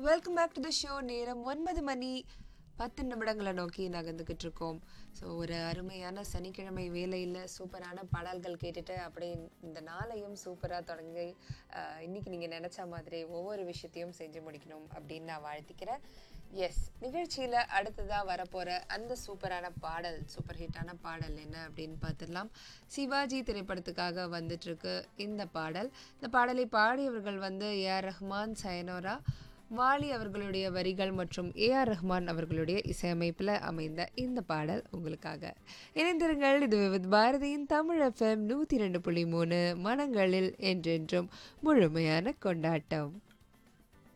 welcome back to the show நேரம் ஒன்பது மணி பத்து நிமிடங்களை நோக்கி நகர்ந்துக்கிட்டு இருக்கோம் ஸோ ஒரு அருமையான சனிக்கிழமை வேலையில் சூப்பரான பாடல்கள் கேட்டுட்டு அப்படியே இந்த நாளையும் சூப்பராக தொடங்கி அஹ், இன்னைக்கு நீங்கள் நினச்ச மாதிரி ஒவ்வொரு விஷயத்தையும் செஞ்சு முடிக்கணும் அப்படின்னு நான் வாழ்த்திக்கிறேன் எஸ் நிகழ்ச்சியில் அடுத்ததாக வரப்போகிற அந்த சூப்பரான பாடல் சூப்பர் ஹிட்டான பாடல் என்ன அப்படின்னு பார்த்துடலாம் சிவாஜி திரைப்படத்துக்காக வந்துட்டுருக்கு இந்த பாடல் இந்த பாடலை பாடியவர்கள் வந்து ஏஆர் ரஹ்மான் சயனோரா வாலி அவர்களுடைய வரிகள் மற்றும் ஏஆர் ரஹ்மான் அவர்களுடைய இசையமைப்பில் அமைந்த இந்த பாடல் உங்களுக்காக இணைந்திருங்கள் இது வித் பாரதியின் தமிழ் எஃப்எம் நூற்றி ரெண்டு புள்ளி மூணு மனங்களில் என்றென்றும் முழுமையான கொண்டாட்டம்